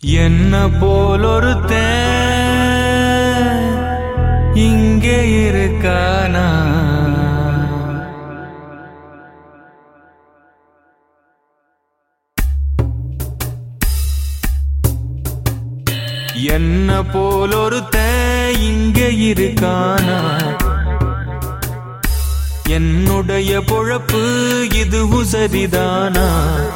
என்ன போலொருத்த இங்கே இருக்கானா என்ன போலொருத்த இங்கே இருக்கானா என்னுடைய பொழப்பு இது உசரிதானா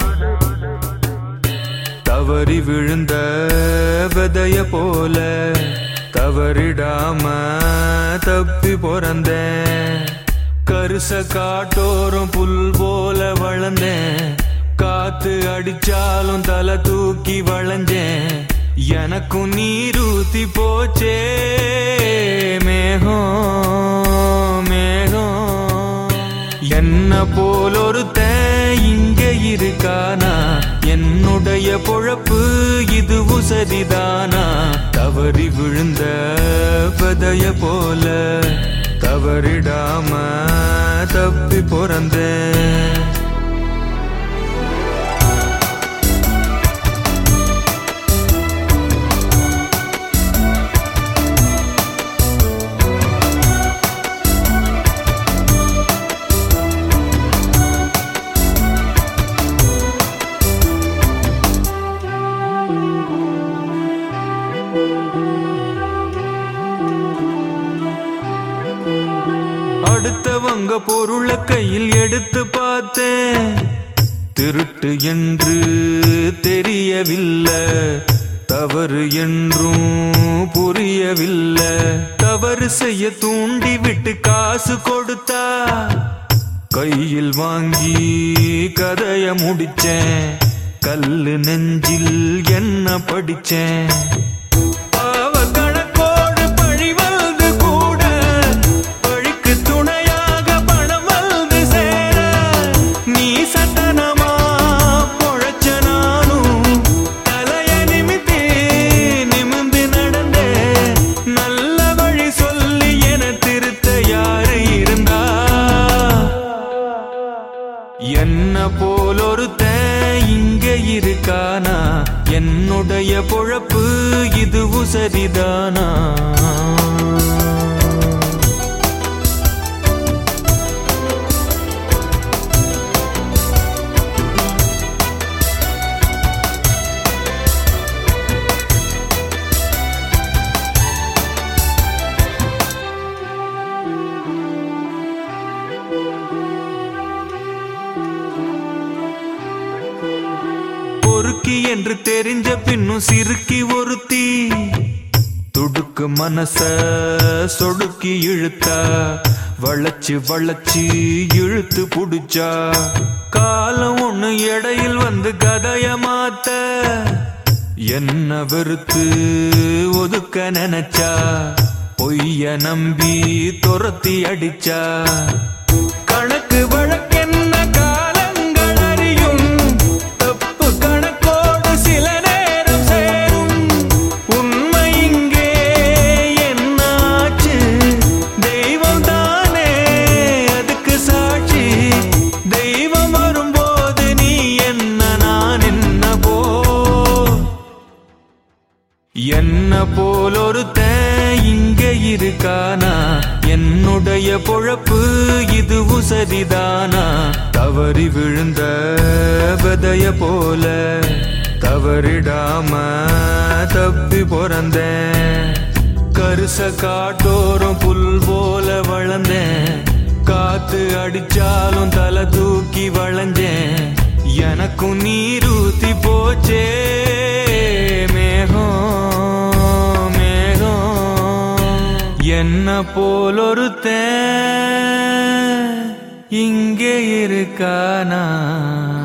தவறி விழுந்த விதைய போல தவறிடாம தப்பி பிறந்தேன் கருச காட்டோறும் புல் போல வளர்ந்தேன் காத்து அடிச்சாலும் தலை தூக்கி வளைஞ்சேன் எனக்கும் நீரூத்தி போச்சே மேகம் மேகம் என்ன போலொருத்த இங்க இருக்கானா என்னுடைய பொழப்பு இது உசதிதானா தவறி விழுந்த பதைய போல தவறிடாம தப்பி பிறந்தேன் அடுத்தவங்க பொருளை கையில் எடுத்து பார்த்தேன் திருட்டு என்று தெரியவில்லை தவறு என்றும் புரியவில்லை தவறு செய்ய தூண்டி விட்டு காசு கொடுத்தா கையில் வாங்கி கதைய முடிச்சேன் கல்லு நெஞ்சில் என்ன படிச்சேன் பாவ கணக்கோடு பழி வந்து கூட பழிக்கு துணையாக பணம் வந்து சேர நீ சட்டனமா பொழைச்ச நானும் தலைய நிமித்தி நிமிந்து நடந்தே நல்ல வழி சொல்லி என திருத்த யாரு இருந்தா என்ன போலொருத்த இங்க இருக்கானா என்னுடைய பொழப்பு இது உசரிதானா பொறுக்கி என்று தெரிஞ்ச பின்னும் சிறுக்கி ஒருத்தி துடுக்கு மனச சொடுக்கி இழுத்தா வளைச்சு வளைச்சு இழுத்து புடிச்சா காலம் ஒண்ணு இடையில் வந்து கதைய மாத்த என்ன வெறுத்து ஒதுக்க நினைச்சா பொய்ய நம்பி துரத்தி அடிச்சா கணக்கு வழக்கென்ன காலங்கள் அறியும் தப்பு கணக்கோடு சில நேரம் சேரும் உண்மை இங்கே என்னாச்சு தெய்வம் தானே அதுக்கு சாட்சி தெய்வம் வரும்போது நீ என்ன நான் என்ன போ என்ன போலொருத்த இங்க இருக்கானா என்னுடைய பொழப்பு இது உசதிதானா தவறி விழுந்த விதைய போல தவறிடாம தப்பி பிறந்தேன் கருச காட்டோறும் புல் போல வளர்ந்தேன் காத்து அடிச்சாலும் தலை தூக்கி வளைஞ்சேன் எனக்கும் நீரூத்தி போச்சே மேகம் மேகம் என்ன போலொருத்த இங்கே இருக்கானா